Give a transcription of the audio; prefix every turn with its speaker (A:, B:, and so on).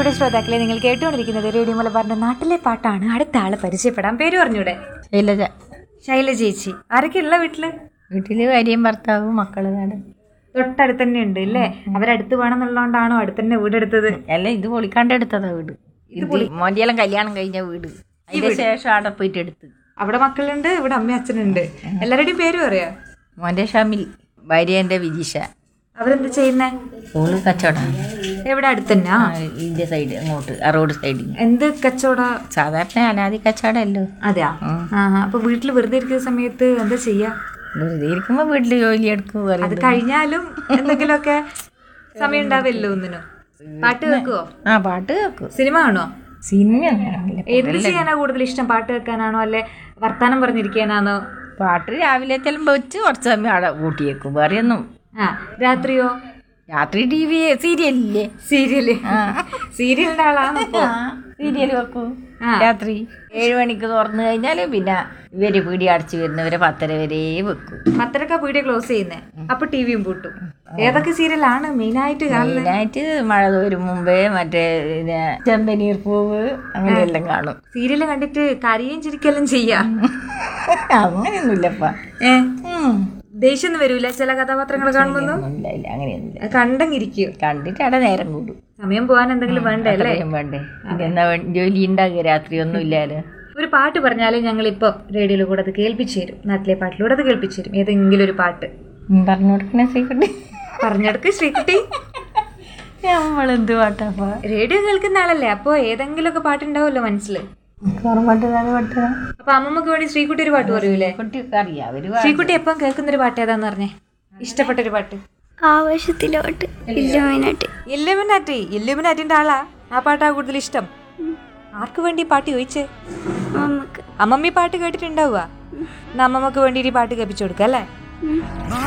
A: പ്രിയപ്പെട്ട ശ്രോതാക്കളെ നിങ്ങൾ കേട്ടുകൊണ്ടിരിക്കുന്നത് റേഡിയോ മലബാറിന്റെ നാട്ടിലെ പാട്ടാണ് അടുത്ത ആളെ പരിചയപ്പെടാം പേര് പറഞ്ഞൂടെ
B: ശൈലജ
A: ശൈല ചേച്ചി ആരൊക്കെയുള്ള വീട്ടില്
B: വീട്ടില് ഭാര്യയും ഭർത്താവും മക്കള് നാടും
A: തൊട്ടടുത്ത് തന്നെ ഉണ്ട് അല്ലേ അവരടുത്ത് വേണമെന്നുള്ളതുകൊണ്ടാണോ അടുത്ത് തന്നെ വീടെടുത്തത്
B: അല്ല ഇത് പൊളിക്കാണ്ട് എടുത്തതാ വീട് ഇത് മോന്റെയെല്ലാം കല്യാണം കഴിഞ്ഞ വീട് അതിന്റെ ശേഷം അവിടെ പോയിട്ട് എടുത്ത്
A: അവിടെ മക്കളുണ്ട് ഇവിടെ അമ്മ അച്ഛനുണ്ട് എല്ലാവരുടെയും പേര് പറയാ
B: മോന്റെ ഷമിൽ ഭാര്യ വിജിഷ
A: അവരെന്ത് ചെയ്യുന്നേ
B: ഓള് കച്ചവടം
A: എവിടെ അടുത്ത് തന്നെയാ
B: ഇതിന്റെ സൈഡ് അങ്ങോട്ട് ആ റോഡ് സൈഡിൽ
A: എന്ത് കച്ചവട
B: സാധാരണ അനാദി കച്ചവടമല്ലോ
A: അതെയാ ആ അപ്പൊ വീട്ടിൽ വെറുതെ ഇരിക്കുന്ന സമയത്ത് എന്താ ചെയ്യാ
B: വെറുതെ ഇരിക്കുമ്പോ വീട്ടില് ജോലി എടുക്കും വേറെ
A: അത് കഴിഞ്ഞാലും എന്തെങ്കിലുമൊക്കെ സമയം ഉണ്ടാവില്ലോ ഒന്നിനും പാട്ട് കേൾക്കുവോ
B: ആ പാട്ട് കേൾക്കും
A: സിനിമ കാണോ
B: സിനിമ കാണില്ല
A: എന്ത് ചെയ്യാനാ കൂടുതൽ ഇഷ്ടം പാട്ട് കേൾക്കാനാണോ അല്ലെ വർത്താനം പറഞ്ഞിരിക്കാനാണോ
B: പാട്ട് രാവിലെ ചെല്ലുമ്പോ വെച്ച് കുറച്ച് സമയം അവിടെ കൂട്ടിയേക്കും വേറെ ഒന്നും
A: ആ രാത്രിയോ
B: രാത്രി ടി വി സീരിയലില്ലേ
A: സീരിയല് സീരിയലിന്റെ ആളാണ് ഇപ്പൊ
B: സീരിയൽ വെക്കും
A: ആ.
B: രാത്രി ഏഴ് മണിക്ക് തുറന്നു കഴിഞ്ഞാല് പിന്നെ ഇവര് പീടി അടച്ചു വരുന്നവരെ പത്തര വരെ വെക്കും
A: പത്തരക്ക പീടിയ ക്ലോസ് ചെയ്യുന്നേ അപ്പൊ ടിവിയും പൂട്ടും ഏതൊക്കെ സീരിയലാണ് മെയിനായിട്ട് കാണുന്നത്
B: മെയിനായിട്ട് മഴ തോരും മുമ്പേ മറ്റേ പിന്നെ ചെമ്പനീർ പൂവ് അങ്ങനെയെല്ലാം കാണും
A: സീരിയല് കണ്ടിട്ട് കരയും ചിരിക്കെല്ലാം ചെയ്യാ
B: അങ്ങനെയൊന്നുമില്ലപ്പ
A: ഏ ദേഷ്യം ഒന്നും വരൂല ചില കഥാപാത്രങ്ങൾ കാണുമ്പോ
B: ഇല്ല ഇല്ല അങ്ങനെയൊന്നുമില്ല
A: കണ്ടങ്ങിരിക്കും
B: കണ്ടിട്ട് അവിടെ നേരം കൂടും
A: സമയം പോകാൻ എന്തെങ്കിലും വേണ്ടേ അല്ലേ
B: അത്രയും വേണ്ടേ എന്നാ വേ- ജോലി ഉണ്ടാകുക രാത്രി ഒന്നും ഇല്ലാലോ
A: ഒരു പാട്ട് പറഞ്ഞാലും ഞങ്ങൾ ഇപ്പൊ റേഡിയോയിൽ കൂടെ അത് കേൾപ്പിച്ചു തരും നാട്ടിലെ പാട്ടിലൂടെ അത് കേൾപ്പിച്ചു തരും ഏതെങ്കിലും ഒരു പാട്ട്
B: പറഞ്ഞു കൊടുക്കണേ ശ്രീകുട്ടി
A: പറഞ്ഞെടുക്ക് ശ്രീകുട്ടി
B: നമ്മളെന്ത് പാട്ടാപ്പാ
A: റേഡിയോ കേൾക്കുന്ന ആളല്ലേ അപ്പൊ ഏതെങ്കിലുമൊക്കെ പാട്ടുണ്ടാവുമല്ലോ മനസ്സിൽ
B: പാട്ട് പാട്ട്
A: അപ്പൊ അമ്മമ്മക്ക് വേണ്ടി ശ്രീകുട്ടി ഒരു പാട്ട് പറയൂലേ
B: കുട്ടിയൊക്കെ അറിയാം അവര്
A: ശ്രീകുട്ടി എപ്പം കേൾക്കുന്ന ഒരു പാട്ട് ഏതാന്ന് പറഞ്ഞേ ഇഷ്ടപ്പെട്ട ഒരു പാട്ട്
C: ആവേശത്തിലോട്ട് ഇല്ലുമിനാട്ടി
A: ഇല്ലുമിനാറ്റി ഇല്ലുമിനാറ്റിന്റെ ആളാ ആ പാട്ടാ കൂടുതൽ ഇഷ്ടം ആർക്ക് വേണ്ടി ഈ പാട്ട് ചോദിച്ചേ
C: നമുക്ക്
A: അമ്മമ്മ ഈ പാട്ട് കേട്ടിട്ടുണ്ടാവുക എന്നാ അമ്മമ്മക്ക് വേണ്ടി ഈ പാട്ട് കേൾപ്പിച്ചു കൊടുക്കാം അല്ലേ
C: ഉം.